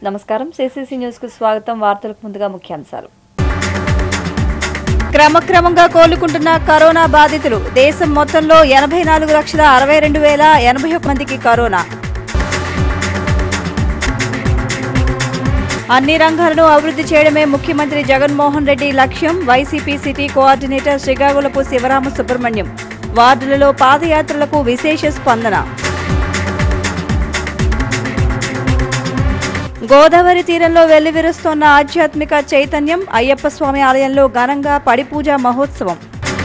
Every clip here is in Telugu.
నమస్కారం సిసిసి న్యూస్ కు స్వాగతం వార్తలకు ముందుగా ముఖ్యాంశాలు క్రమక్రమంగా కోలుకుంటున్న కరోనా బాధితులు దేశం మొత్తంలో ఎనభై నాలుగు లక్షల అరవై రెండు వేల ఎనభై ఒక్క మందికి కరోనా అన్ని రంగాలను అభివృద్ధి చేయడమే ముఖ్యమంత్రి జగన్మోహన్ రెడ్డి లక్ష్యం YCP city coordinator Srikakulapu Sivarama Subrahmanyam వార్డులలో పాదయాత్రలకు విశేష స్పందన గోదావరి తీరంలో వెల్లివిరుస్తోన్న ఆధ్యాత్మిక చైతన్యం అయ్యప్ప స్వామి ఆలయంలో ఘనంగా పడిపూజ మహోత్సవం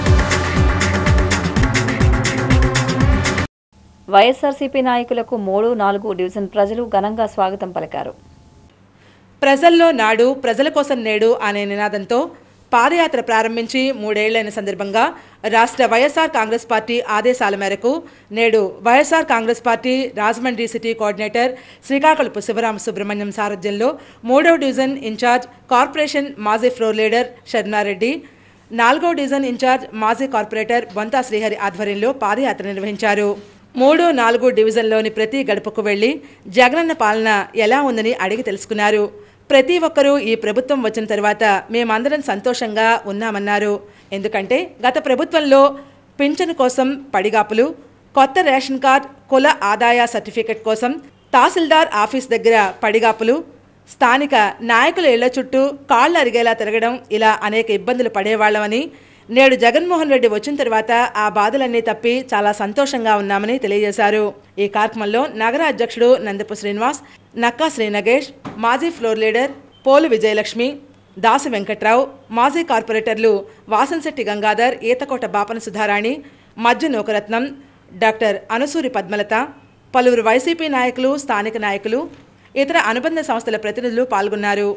వైఎస్ఆర్సీపీ నాయకులకు మూడు నాలుగు డివిజన్ ప్రజలు ఘనంగా స్వాగతం పలికారు ప్రజల్లో నాడు ప్రజల కోసం నేడు అనే నినాదంతో పాదయాత్ర ప్రారంభించి మూడేళ్లైన సందర్భంగా రాష్ట్ర వైఎస్ఆర్ కాంగ్రెస్ పార్టీ ఆదేశాల మేరకు నేడు YSR Congress party Rajahmundry city coordinator Srikakulapu Sivarama Subrahmanyam సారథ్యంలో మూడవ డివిజన్ ఇన్ఛార్జ్ కార్పొరేషన్ మాజీ ఫ్లోర్ లీడర్ షర్మారెడ్డి నాలుగో డివిజన్ ఇన్ఛార్జ్ మాజీ కార్పొరేటర్ బొంతా శ్రీహరి ఆధ్వర్యంలో పాదయాత్ర నిర్వహించారు మూడు నాలుగు డివిజన్లోని ప్రతి గడపకు వెళ్లి జగనన్న పాలన ఎలా ఉందని అడిగి తెలుసుకున్నారు ప్రతి ఒక్కరూ ఈ ప్రభుత్వం వచ్చిన తర్వాత మేమందరం సంతోషంగా ఉన్నామన్నారు ఎందుకంటే గత ప్రభుత్వంలో పింఛను కోసం పడిగాపులు కొత్త రేషన్ కార్డ్ కుల ఆదాయ సర్టిఫికెట్ కోసం తహసీల్దార్ ఆఫీస్ దగ్గర పడిగాపులు స్థానిక నాయకుల ఇళ్ల చుట్టూ కాళ్ళు అరిగేలా తిరగడం ఇలా అనేక ఇబ్బందులు పడేవాళ్లమని నేడు జగన్మోహన్ రెడ్డి వచ్చిన తర్వాత ఆ బాధలన్నీ తప్పి చాలా సంతోషంగా ఉన్నామని తెలియజేశారు ఈ కార్యక్రమంలో నగర అధ్యక్షుడు నందపు శ్రీనివాస్ నక్కా శ్రీ నగేష్ మాజీ ఫ్లోర్ లీడర్ పోలు విజయలక్ష్మి దాసి వెంకట్రావు మాజీ కార్పొరేటర్లు వాసంశెట్టి గంగాధర్ ఈతకోట బాపన సుధారాణి మధ్య నూకరత్నం డాక్టర్ అనుసూరి పద్మలత పలువురు వైసీపీ నాయకులు స్థానిక నాయకులు ఇతర అనుబంధ సంస్థల ప్రతినిధులు పాల్గొన్నారు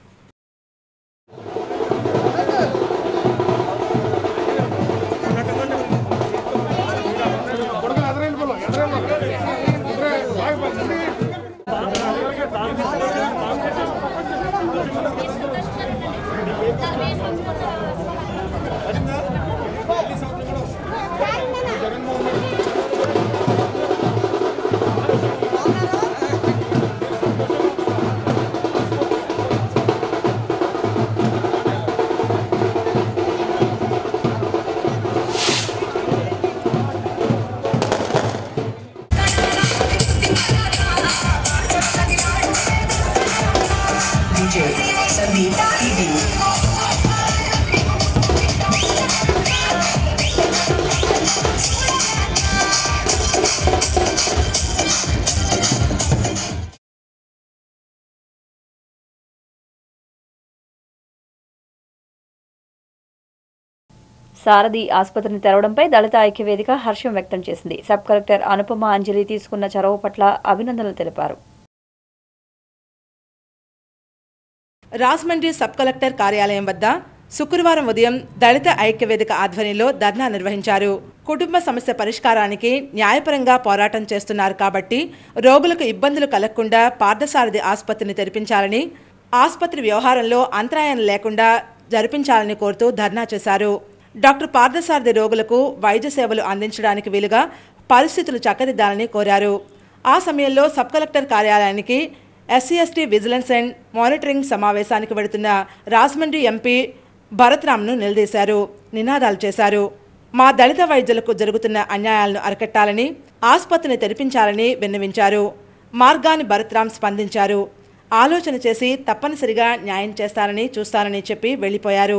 DJ Sandeep TV. సారథి ఆసుపత్రిని తెరవడంపై దళిత ఐక్యవేదిక హర్షం వ్యక్తం చేసింది సబ్ కలెక్టర్ అనుపమ అంజలి తీసుకున్న చొరవ పట్ల అభినందనలు తెలిపారు రాజమండ్రి సబ్ కలెక్టర్ కార్యాలయం వద్ద శుక్రవారం ఉదయం దళిత ఐక్యవేదిక ఆధ్వర్యంలో ధర్నా నిర్వహించారు కుటుంబ సమస్య పరిష్కారానికి న్యాయపరంగా పోరాటం చేస్తున్నారు కాబట్టి రోగులకు ఇబ్బందులు కలగకుండా పార్థసారథి ఆసుపత్రిని తెరిపించాలని ఆసుపత్రి వ్యవహారంలో అంతరాయం లేకుండా జరిపించాలని కోరుతూ ధర్నా చేశారు డాక్టర్ పార్థసారథి రోగులకు వైద్య సేవలు అందించడానికి వీలుగా పరిస్థితులు చక్కదిద్దాలని కోరారు ఆ సమయంలో సబ్ కలెక్టర్ కార్యాలయానికి SC ST vigilance and monitoring సమావేశానికి వెడుతున్న రాజమండ్రి ఎంపీ భరత్రామ్ను నిలదీశారు నినాదాలు చేశారు మా దళిత వైద్యులకు జరుగుతున్న అన్యాయాలను అరికట్టాలని ఆసుపత్రిని తెరిపించాలని విన్నవించారు మార్గాన్ని భరత్రామ్ స్పందించారు ఆలోచన చేసి తప్పనిసరిగా న్యాయం చేస్తారని చూస్తారని చెప్పి వెళ్ళిపోయారు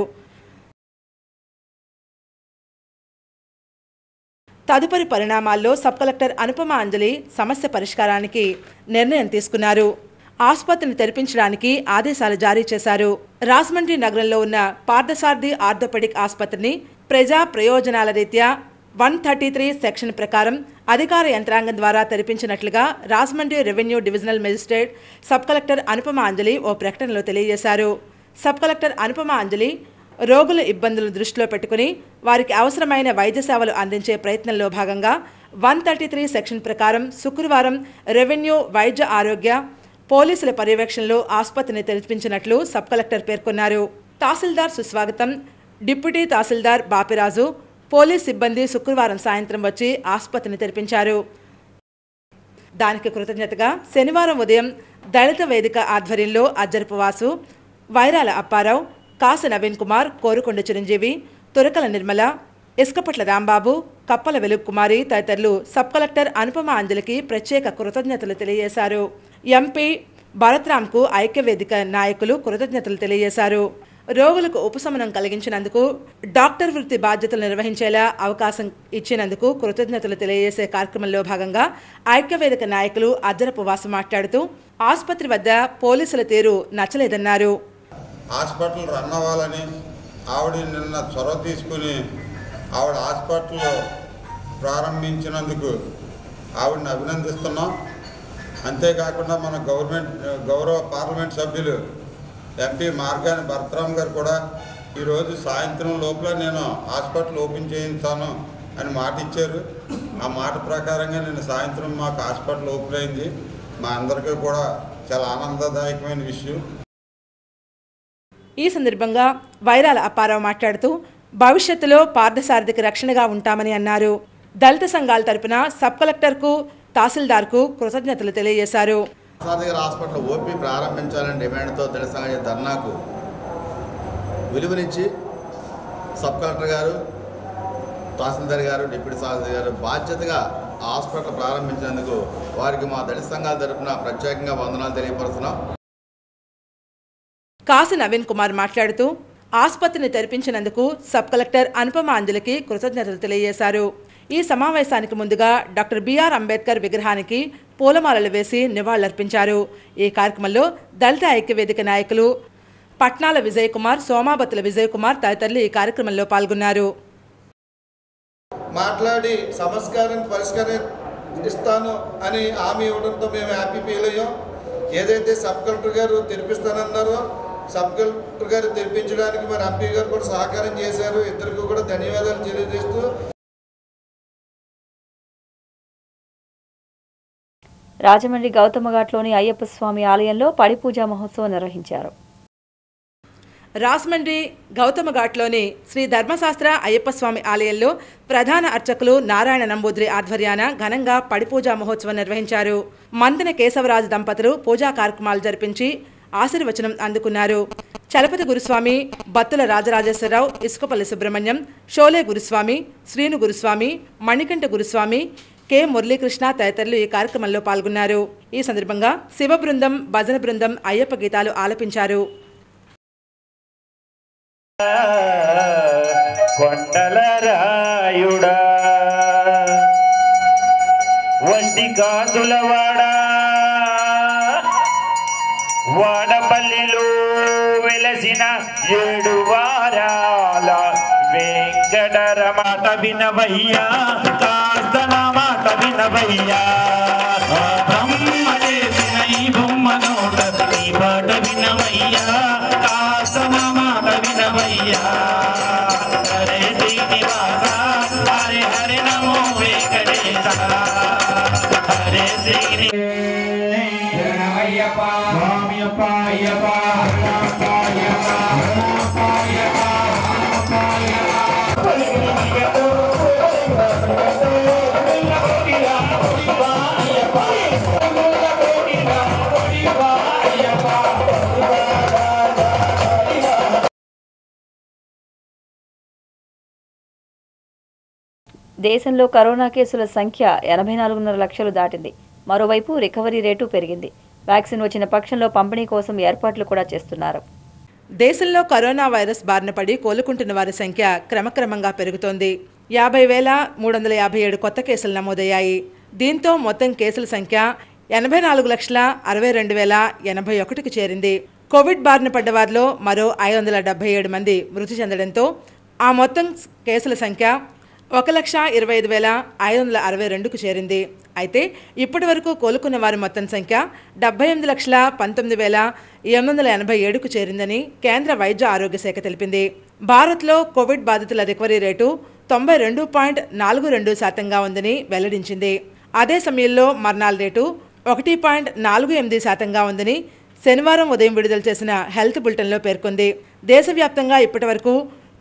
తదుపరి పరిణామాల్లో సబ్ కలెక్టర్ అనుపమ అంజలి సమస్య పరిష్కారానికి నిర్ణయం తీసుకున్నారు ఆసుపత్రిని తెరిపించడానికి ఆదేశాలు జారీ చేశారు రాజమండ్రి నగరంలో ఉన్న పార్థసారథి ఆర్థోపెడిక్ ఆసుపత్రిని ప్రజా ప్రయోజనాల రీత్యా వన్ థర్టీ త్రీ సెక్షన్ ప్రకారం అధికార యంత్రాంగం ద్వారా తెరిపించినట్లుగా Rajahmundry revenue divisional magistrate sub collector Anupama Anjali ఓ ప్రకటనలో తెలియజేశారు సబ్ కలెక్టర్ అనుపమ అంజలి రోగుల ఇబ్బందులను దృష్టిలో పెట్టుకుని వారికి అవసరమైన వైద్య సేవలు అందించే ప్రయత్నంలో భాగంగా వన్ థర్టీ త్రీ సెక్షన్ ప్రకారం శుక్రవారం రెవెన్యూ వైద్య ఆరోగ్య పోలీసుల పర్యవేక్షణలో ఆసుపత్రిని తెరిపించినట్లు సబ్ కలెక్టర్ పేర్కొన్నారు తహసీల్దార్ సుస్వాగతం డిప్యూటీ తహసీల్దార్ బాపిరాజు పోలీస్ సిబ్బంది శుక్రవారం సాయంత్రం వచ్చి ఆసుపత్రిని తెరిపించారు దానికి కృతజ్ఞతగా శనివారం ఉదయం దళిత వేదిక ఆధ్వర్యంలో అజ్జరపు వాసు వైరాల అప్పారావు కాసు నవీన్ కుమార్ కోరుకొండ చిరంజీవి తురకల నిర్మల ఇసుకపట్ల రాంబాబు కప్పల వెలుగు కుమారి తదితరులు సబ్ కలెక్టర్ అనుపమ అంజలికి ప్రత్యేక కృతజ్ఞతలు తెలియజేశారు ఎంపీ భరత్రామ్కు ఐక్యవేదిక నాయకులు కృతజ్ఞతలు తెలియజేశారు రోగులకు ఉపశమనం కలిగించినందుకు డాక్టర్ వృత్తి బాధ్యతలు నిర్వహించేలా అవకాశం ఇచ్చినందుకు కృతజ్ఞతలు తెలియజేసే కార్యక్రమంలో భాగంగా ఐక్యవేదిక నాయకులు అజ్జరపు వాసు మాట్లాడుతూ ఆసుపత్రి వద్ద పోలీసుల తీరు నచ్చలేదన్నారు హాస్పిటల్ రన్ అవ్వాలని ఆవిడ నిన్న చొరవ తీసుకుని ఆవిడ హాస్పిటల్ ప్రారంభించినందుకు ఆవిడని అభినందిస్తున్నాం అంతేకాకుండా మన గవర్నమెంట్ గౌరవ పార్లమెంట్ సభ్యులు ఎంపీ మార్గాని భరతరామ్ గారు కూడా ఈరోజు సాయంత్రం లోపల నేను హాస్పిటల్ ఓపెన్ చేయించాను అని మాట ఇచ్చారు ఆ మాట ప్రకారంగా నేను సాయంత్రం మాకు హాస్పిటల్ ఓపెన్ అయింది మా అందరికీ కూడా చాలా ఆనందదాయకమైన విషయం ఈ సందర్భంగా వైరాల అప్పారావు మాట్లాడుతూ భవిష్యత్తులో పార్థసారథికి రక్షణగా ఉంటామని అన్నారు దళిత సంఘాల తరపున సబ్ కలెక్టర్కు తహసీల్దార్కు కృతజ్ఞతలు తెలియజేశారు ప్రసాద్ గారి హాస్పిటల్ ఓపీ ప్రారంభించాలని డిమాండ్తో దళిత ధర్నాకు విలువనిచ్చి సబ్ కలెక్టర్ గారు తహసీల్దార్ గారు డిప్యూటీ తహసీల్దార్ గారు బాధ్యతగా ఆ హాస్పిటల్ ప్రారంభించినందుకు వారికి మా దళిత సంఘాల తరపున ప్రత్యేకంగా వందనాలు తెలియపరుస్తున్నాం కాసు నవీన్ కుమార్ మాట్లాడుతూ ఆసుపత్రిని తెరిపించినందుకు సబ్ కలెక్టర్ అనుపమ అంజలికి కృతజ్ఞతలు తెలియజేశారు ఈ సమావేశానికి ముందుగా డాక్టర్ బిఆర్ అంబేద్కర్ విగ్రహానికి పూలమాలలు వేసి నివాళులర్పించారు ఈ కార్యక్రమంలో దళిత ఐక్యవేదిక నాయకులు పట్నాల విజయ్ కుమార్ సోమాబత్తుల విజయ్ కుమార్ తదితరులు ఈ కార్యక్రమంలో పాల్గొన్నారు మాట్లాడి సమస్కారం పరిష్కారం ఇస్తాను అని హామీ ఇవ్వడంతో మేము హ్యాపీ ఫీల్ అయ్యాం ఏదైతే సబ్ కలెక్టర్ గారు తెరిపిస్తానన్నారో సబ్ కలెక్టర్ గారు తెరిపించడానికి మరి ఎంపీ గారు కూడా సహకారం చేశారు ఇద్దరికి కూడా ధన్యవాదాలు తెలియజేస్తూ రాజమండ్రి గౌతమఘాట్లోని అయ్యప్ప స్వామి ఆలయంలో పడి పూజా మహోత్సవం నిర్వహించారు రాజమండ్రి గౌతమ ఘాట్లోని శ్రీ ధర్మశాస్త్ర అయ్యప్ప స్వామి ఆలయంలో ప్రధాన అర్చకులు నారాయణ నంబూద్రి ఆధ్వర్యాన ఘనంగా పడిపూజా మహోత్సవం నిర్వహించారు మందన కేశవరాజు దంపతులు పూజా కార్యక్రమాలు జరిపించి ఆశీర్వచనం అందుకున్నారు చలపతి గురుస్వామి బత్తుల రాజరాజేశ్వరరావు ఇసుకపల్లి సుబ్రహ్మణ్యం షోలే గురుస్వామి శ్రీను గురుస్వామి మణికంఠ గురుస్వామి కె మురళీకృష్ణ తదితరులు ఈ కార్యక్రమంలో పాల్గొన్నారు ఈ సందర్భంగా శివ బృందం భజన బృందం అయ్యప్ప గీతాలు ఆలపించారు కొండల రాయుడా వంటి కాదులవాడా వాడపల్లిలో వెలసిన ఏడు వారాల వెంకటరమాట వినవయ్యా కాస్త నా మాట వినవయ్యా ఆ బ్రహ్మ చేసిన ఈ బొమ్మ నోట ఈ పాట వినవయ్యా కాస్త నా మాట వినవయ్యా హరే శ్రీనివాస హరే హరే నమో వెంకటేశ హరే శ్రీని అయ్యప్ప స్వామియప్ప అయ్యప్ప దేశంలో కరోనా కేసుల సంఖ్య ఎనభై నాలుగున్నర లక్షలు దాటింది మరోవైపు రికవరీ రేటు పెరిగింది వ్యాక్సిన్ వచ్చిన పక్షంలో పంపిణీ కోసం ఏర్పాట్లు కూడా చేస్తున్నారు దేశంలో కరోనా వైరస్ బారిన పడి కోలుకుంటున్న వారి సంఖ్య క్రమక్రమంగా పెరుగుతోంది యాభై వేల మూడు వందల యాభై ఏడు కొత్త కేసులు నమోదయ్యాయి దీంతో మొత్తం కేసుల సంఖ్య ఎనభై నాలుగు లక్షల అరవై రెండు వేల ఎనభై ఒకటికి చేరింది కోవిడ్ బారిన పడ్డ వారిలో మరో ఐదు వందల డెబ్బై ఏడు మంది మృతి చెందడంతో ఆ మొత్తం కేసుల సంఖ్య ఒక లక్ష ఇరవై ఐదు వేల ఐదు వందల అరవై రెండుకు చేరింది అయితే ఇప్పటి వరకు కోలుకున్న వారి మొత్తం సంఖ్య డెబ్బై ఎనిమిది లక్షల పంతొమ్మిది వేల ఎనిమిది వందల ఎనభై ఏడుకు చేరిందని కేంద్ర వైద్య ఆరోగ్య శాఖ తెలిపింది భారత్లో కోవిడ్ బాధితుల రికవరీ రేటు తొంభై రెండు పాయింట్ నాలుగు రెండు శాతంగా ఉందని వెల్లడించింది అదే సమయంలో మరణాల రేటు ఒకటి పాయింట్ నాలుగు ఎనిమిది శాతంగా ఉందని శనివారం ఉదయం విడుదల చేసిన హెల్త్ బులెటిన్లో పేర్కొంది దేశవ్యాప్తంగా ఇప్పటివరకు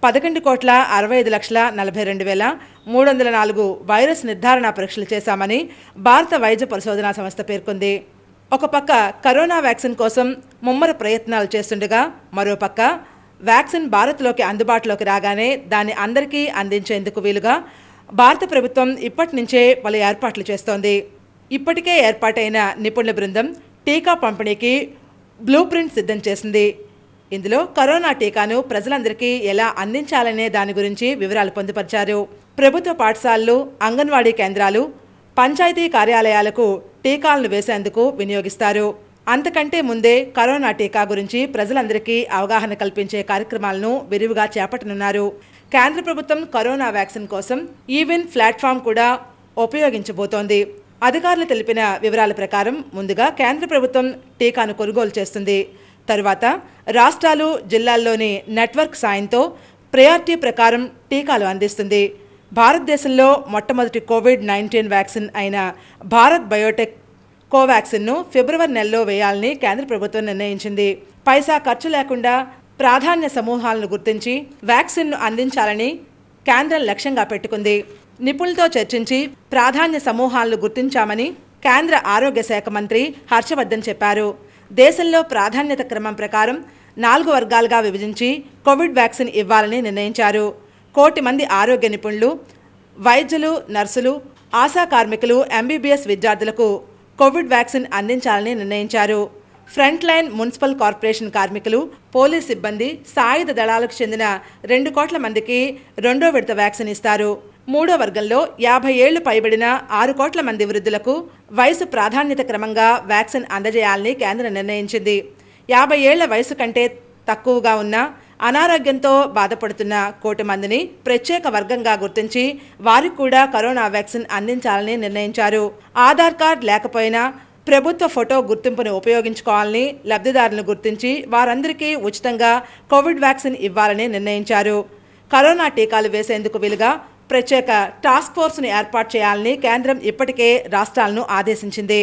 పదకొండు కోట్ల అరవై ఐదు లక్షల నలభై రెండు వేల మూడు వందల నాలుగు వైరస్ నిర్ధారణ పరీక్షలు చేశామని భారత వైద్య పరిశోధనా సంస్థ పేర్కొంది ఒక పక్క కరోనా వ్యాక్సిన్ కోసం ముమ్మర ప్రయత్నాలు చేస్తుండగా మరోపక్క వ్యాక్సిన్ భారత్లోకి అందుబాటులోకి రాగానే దాన్ని అందరికీ అందించేందుకు వీలుగా భారత ప్రభుత్వం ఇప్పటి నుంచే పలు ఏర్పాట్లు చేస్తోంది ఇప్పటికే ఏర్పాటైన నిపుణుల బృందం టీకా పంపిణీకి బ్లూ ప్రింట్ సిద్ధం చేసింది ఇందులో కరోనా టీకాను ప్రజలందరికీ ఎలా అందించాలనే దాని గురించి వివరాలు పొందుపరిచారు ప్రభుత్వ పాఠశాలలు అంగన్వాడీ కేంద్రాలు పంచాయతీ కార్యాలయాలకు టీకాలను వేసేందుకు వినియోగిస్తారు అంతకంటే ముందే కరోనా టీకా గురించి ప్రజలందరికీ అవగాహన కల్పించే కార్యక్రమాలను విరివిగా చేపట్టనున్నారు కేంద్ర ప్రభుత్వం కరోనా వ్యాక్సిన్ కోసం ఈవిన్ ప్లాట్ఫామ్ కూడా ఉపయోగించబోతోంది అధికారులు తెలిపిన వివరాల ప్రకారం ముందుగా కేంద్ర ప్రభుత్వం టీకాను కొనుగోలు చేస్తుంది తరువాత రాష్ట్రాలు జిల్లాల్లోని నెట్వర్క్ సాయంతో ప్రయారిటీ ప్రకారం టీకాలు అందిస్తుంది భారతదేశంలో మొట్టమొదటి కోవిడ్ నైన్టీన్ వ్యాక్సిన్ అయిన భారత్ బయోటెక్ కోవాక్సిన్ను ఫిబ్రవరి నెలలో వేయాలని కేంద్ర ప్రభుత్వం నిర్ణయించింది పైసా ఖర్చు లేకుండా ప్రాధాన్య సమూహాలను గుర్తించి వ్యాక్సిన్ను అందించాలని కేంద్రం లక్ష్యంగా పెట్టుకుంది నిపుణులతో చర్చించి ప్రాధాన్య సమూహాలను గుర్తించామని కేంద్ర ఆరోగ్య శాఖ మంత్రి హర్షవర్ధన్ చెప్పారు దేశంలో ప్రాధాన్యత క్రమం ప్రకారం నాలుగు వర్గాలుగా విభజించి కోవిడ్ వ్యాక్సిన్ ఇవ్వాలని నిర్ణయించారు కోటి మంది ఆరోగ్య నిపుణులు వైద్యులు నర్సులు ఆశా కార్మికులు ఎంబీబీఎస్ విద్యార్థులకు కోవిడ్ వ్యాక్సిన్ అందించాలని నిర్ణయించారు ఫ్రంట్ లైన్ మున్సిపల్ కార్పొరేషన్ కార్మికులు పోలీస్ సిబ్బంది సాయుధ దళాలకు చెందిన రెండు కోట్ల మందికి రెండో విడత వ్యాక్సిన్ ఇస్తారు మూడో వర్గంలో యాభై ఏళ్లు పైబడిన ఆరు కోట్ల మంది వృద్ధులకు వయసు ప్రాధాన్యత క్రమంగా వ్యాక్సిన్ అందజేయాలని కేంద్రం నిర్ణయించింది యాభై ఏళ్ల వయసు కంటే తక్కువగా ఉన్న అనారోగ్యంతో బాధపడుతున్న కోటి మందిని ప్రత్యేక వర్గంగా గుర్తించి వారికి కూడా కరోనా వ్యాక్సిన్ అందించాలని నిర్ణయించారు ఆధార్ కార్డ్ లేకపోయినా ప్రభుత్వ ఫోటో గుర్తింపును ఉపయోగించుకోవాలని లబ్ధిదారులను గుర్తించి వారందరికీ ఉచితంగా కోవిడ్ వ్యాక్సిన్ ఇవ్వాలని నిర్ణయించారు కరోనా టీకాలు వేసేందుకు వీలుగా ప్రత్యేక టాస్క్ ఫోర్స్ను ఏర్పాటు చేయాలని కేంద్రం ఇప్పటికే రాష్ట్రాలను ఆదేశించింది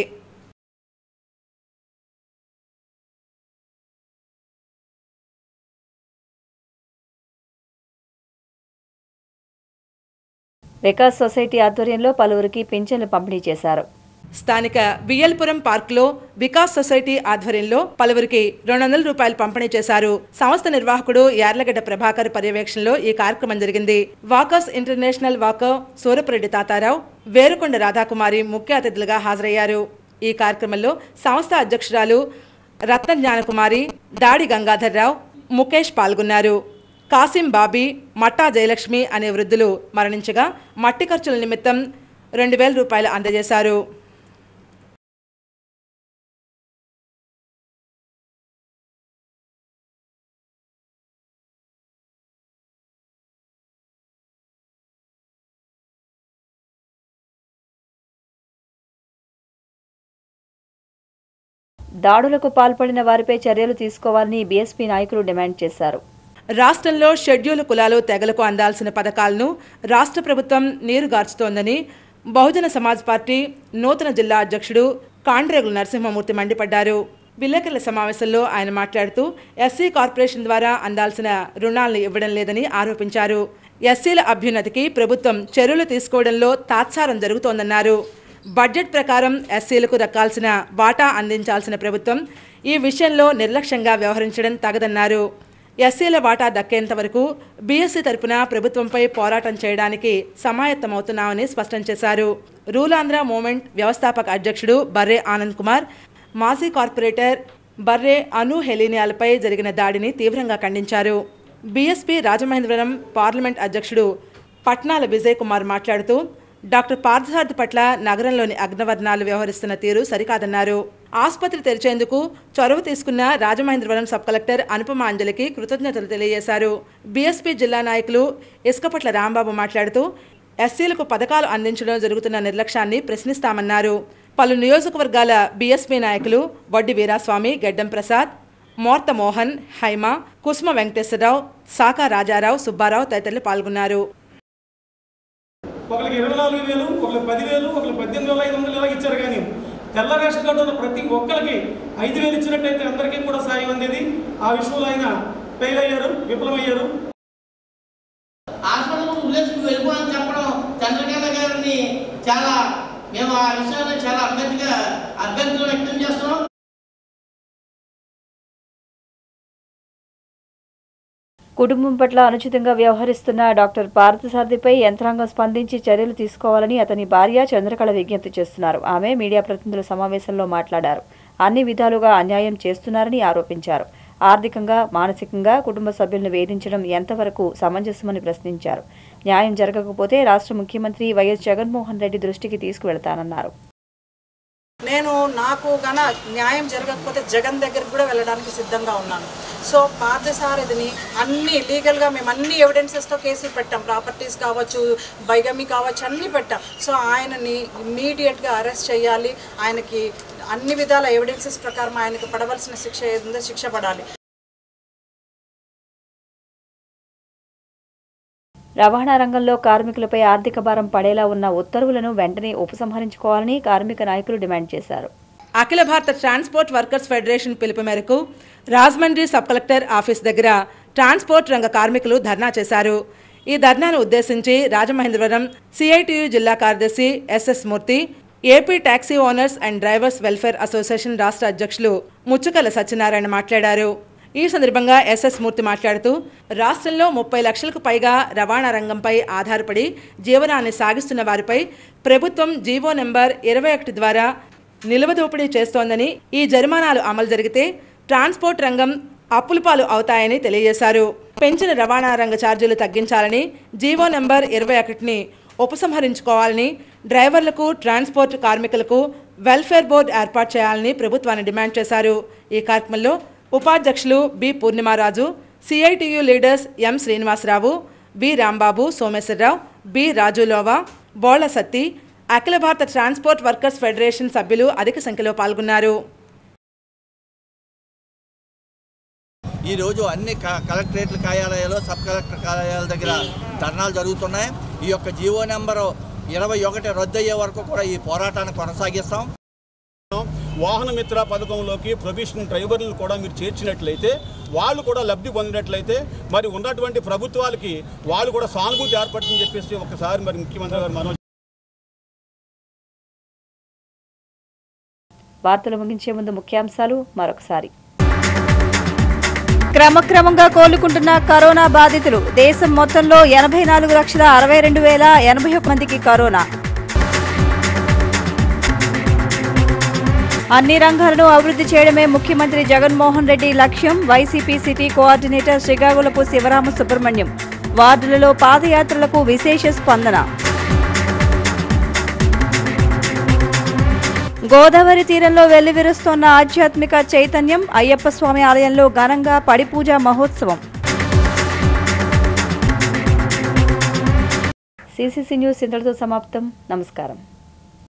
వికాస్ సొసైటీ ఆధ్వర్యంలో పలువురికి పింఛన్లు పంపిణీ చేశారు స్థానిక వియల్పురం పార్కులో వికాస్ సొసైటీ ఆధ్వర్యంలో పలువురికి రెండు వందల రూపాయలు పంపిణీ చేశారు సంస్థ నిర్వాహకుడు యార్లగడ్డ ప్రభాకర్ పర్యవేక్షణలో ఈ కార్యక్రమం జరిగింది walkers international walker Surapureddy Tatarao Verukonda Radhakumari ముఖ్య అతిథులుగా హాజరయ్యారు ఈ కార్యక్రమంలో సంస్థ అధ్యక్షురాలు రత్న జ్ఞానకుమారి దాడి గంగాధర్రావు ముఖేష్ పాల్గొన్నారు కాసిం బాబీ మట్టా జయలక్ష్మి అనే వృద్ధులు మరణించగా మట్టి ఖర్చుల నిమిత్తం రెండు వేల రూపాయలు అందజేశారు దాడులకు పాల్పడిన వారిపై చర్యలు తీసుకోవాలని బీఎస్పీ నాయకులు డిమాండ్ చేశారు రాష్ట్రంలో షెడ్యూల్ కులాలు తెగలకు అందాల్సిన పథకాలను రాష్ట్ర ప్రభుత్వం నీరుగార్చుతోందని బహుజన సమాజ్ పార్టీ నూతన జిల్లా అధ్యక్షుడు కాండ్రేగుల నరసింహమూర్తి మండిపడ్డారు విలేకరుల సమావేశంలో ఆయన మాట్లాడుతూ ఎస్సీ కార్పొరేషన్ ద్వారా అందాల్సిన రుణాలను ఇవ్వడం లేదని ఆరోపించారు ఎస్సీల అభ్యున్నతికి ప్రభుత్వం చర్యలు తీసుకోవడంలో తాత్సారం జరుగుతోందన్నారు బడ్జెట్ ప్రకారం ఎస్సీలకు దక్కాల్సిన వాటా అందించాల్సిన ప్రభుత్వం ఈ విషయంలో నిర్లక్ష్యంగా వ్యవహరించడం తగదన్నారు ఎస్సీల వాటా దక్కేంత వరకు బీఎస్సీ తరపున ప్రభుత్వంపై పోరాటం చేయడానికి సమాయత్తమవుతున్నామని స్పష్టం చేశారు రూలాంధ్ర మూమెంట్ వ్యవస్థాపక అధ్యక్షుడు బర్రే ఆనంద్ కుమార్ మాజీ కార్పొరేటర్ బర్రే అను హెలీనియాలపై జరిగిన దాడిని తీవ్రంగా ఖండించారు బీఎస్పీ రాజమహేంద్రవరం పార్లమెంట్ అధ్యక్షుడు పట్నాల విజయ్ కుమార్ మాట్లాడుతూ డాక్టర్ పార్థసారథి పట్ల నగరంలోని అగ్నవర్ణాలు వ్యవహరిస్తున్న తీరు సరికాదన్నారు ఆసుపత్రి తెరిచేందుకు చొరవ తీసుకున్న రాజమహేంద్రవరం సబ్ కలెక్టర్ అనుపమ అంజలికి కృతజ్ఞతలు తెలియజేశారు బీఎస్పీ జిల్లా నాయకులు ఇసుకపట్ల రాంబాబు మాట్లాడుతూ ఎస్సీలకు పథకాలు అందించడం జరుగుతున్న నిర్లక్ష్యాన్ని ప్రశ్నిస్తామన్నారు పలు నియోజకవర్గాల బీఎస్పీ నాయకులు వడ్డి వీరాస్వామి గెడ్డం ప్రసాద్ మోర్త మోహన్ హైమ కుసుమ వెంకటేశ్వరరావు సాకా రాజారావు సుబ్బారావు తదితరులు పాల్గొన్నారు ఒకరికి ఇరవై నాలుగు వేలు ఒకరికి పదివేలు ఒకరికి పద్దెనిమిది వేల ఐదు వందలు ఇలా ఇచ్చారు కానీ తెల్ల రేషన్ కార్డు ఉన్న ప్రతి ఒక్కరికి ఐదు వేలు ఇచ్చినట్టయితే అందరికీ కూడా సాయం అందేది ఆ విషయంలో ఆయన ఫెయిల్ అయ్యారు విఫలమయ్యారు చాలా మేము ఆ విషయాన్ని చాలా అభ్యర్థిగా అభ్యర్థులు వ్యక్తం చేస్తున్నాం కుటుంబం పట్ల అనుచితంగా వ్యవహరిస్తున్న డాక్టర్ పార్థసారథిపై యంత్రాంగం స్పందించి చర్యలు తీసుకోవాలని అతని భార్య చంద్రకళ విజ్ఞప్తి చేస్తున్నారు ఆమె మీడియా ప్రతినిధుల సమావేశంలో మాట్లాడారు అన్ని విధాలుగా అన్యాయం చేస్తున్నారని ఆరోపించారు ఆర్థికంగా మానసికంగా కుటుంబ సభ్యులను వేధించడం ఎంతవరకు సమంజసమని ప్రశ్నించారు న్యాయం జరగకపోతే రాష్ట్ర ముఖ్యమంత్రి వైఎస్ జగన్మోహన్ రెడ్డి దృష్టికి తీసుకువెళతానన్నారు నేను నాకు గన న్యాయం జరగకపోతే జగన్ దగ్గరికి కూడా వెళ్ళడానికి సిద్ధంగా ఉన్నాను సో పార్థసారథిని అన్ని లీగల్గా మేము అన్ని ఎవిడెన్సెస్తో కేసులు పెట్టాం ప్రాపర్టీస్ కావచ్చు బైగమి కావచ్చు అన్నీ పెట్టాం సో ఆయనని ఇమ్మీడియట్గా అరెస్ట్ చేయాలి ఆయనకి అన్ని విధాల ఎవిడెన్సెస్ ప్రకారం ఆయనకు పడవలసిన శిక్ష ఏదో శిక్ష పడాలి రవాణా రంగంలో కార్మికులపై ఆర్థిక భారం పడేలా ఉన్న ఉత్తర్వులను వెంటనే ఉపసంహరించుకోవాలని కార్మిక నాయకులు డిమాండ్ చేశారు అఖిల భారత ట్రాన్స్పోర్ట్ వర్కర్స్ ఫెడరేషన్ పిలుపు మేరకు రాజమండ్రి సబ్ కలెక్టర్ ఆఫీస్ దగ్గర ట్రాన్స్పోర్ట్ రంగ కార్మికులు ధర్నా చేశారు ఈ ధర్నాను ఉద్దేశించి రాజమహేంద్రవరం సిఐటియు జిల్లా కార్యదర్శి SS Murthy AP taxi owners and drivers welfare association రాష్ట్ర అధ్యక్షులు ముచ్చుకల సత్యనారాయణ మాట్లాడారు ఈ సందర్భంగా ఎస్ఎస్ మూర్తి మాట్లాడుతూ రాష్ట్రంలో ముప్పై లక్షలకు పైగా రవాణా రంగంపై ఆధారపడి జీవనాన్ని సాగిస్తున్న వారిపై ప్రభుత్వం జీవో నెంబర్ ఇరవై ఒకటి ద్వారా నిలువ దోపిడీ చేస్తోందని ఈ జరిమానాలు అమలు జరిగితే ట్రాన్స్పోర్ట్ రంగం అప్పుల పాలు అవుతాయని తెలియజేశారు పెంచిన రవాణా రంగ ఛార్జీలు తగ్గించాలని జీవో నెంబర్ ఇరవై ఒకటిని ఉపసంహరించుకోవాలని డ్రైవర్లకు ట్రాన్స్పోర్ట్ కార్మికులకు వెల్ఫేర్ బోర్డు ఏర్పాటు చేయాలని ప్రభుత్వాన్ని డిమాండ్ చేశారు ఈ కార్యక్రమంలో ఉపాధ్యక్షులు B Purnimaraju CITU leaders M Srinivasarao B Rambabu Someswararao B Rajulova Bolla Satti Akhila Bharata transport workers federation సభ్యులు అధిక సంఖ్యలో పాల్గొన్నారు ఈరోజు అన్ని క- కలెక్టరేట్ల కార్యాలయాలు సబ్ కలెక్టర్ కార్యాలయాల దగ్గర ధర్నాలు జరుగుతున్నాయి ఈ యొక్క జీవో నెంబరు ఇరవై ఒకటి రద్దు అయ్యే వరకు కూడా ఈ పోరాటాన్ని కొనసాగిస్తాం వాహన మిత్ర పథకంలోకి ప్రొఫెషనల్ డ్రైవర్లను కూడా మీరు చేర్చినట్లయితే వాళ్ళు కూడా లబ్ధి పొందినట్లయితే మరి ఉన్నటువంటి ప్రభుత్వాలకి వాళ్ళు కూడా సానుభూతి ఏర్పడుతుందని చెప్పేసి ఒకసారి మరి ముఖ్యమంత్రి గారు మనం వార్తలు ముగించే ముందు ముఖ్యాంశాలు మరొకసారి క్రమక్రమంగా కోలుకుంటున్న కరోనా బాధితులు దేశం మొత్తంలో ఎనభై నాలుగు లక్షల అరవై రెండు వేల ఎనభై ఒక్క మందికి కరోనా అన్ని రంగాలను అభివృద్ధి చేయడమే ముఖ్యమంత్రి జగన్మోహన్ రెడ్డి లక్ష్యం YCP city coordinator Srikakulapu Sivarama Subrahmanyam వార్డులలో పాదయాత్రలకు విశేష స్పందన గోదావరి తీరంలో వెల్లివిరుస్తోన్న ఆధ్యాత్మిక చైతన్యం అయ్యప్ప స్వామి ఆలయంలో ఘనంగా పడిపూజ మహోత్సవం సిసిసి న్యూస్ ఇంతటితో సమాప్తం నమస్కారం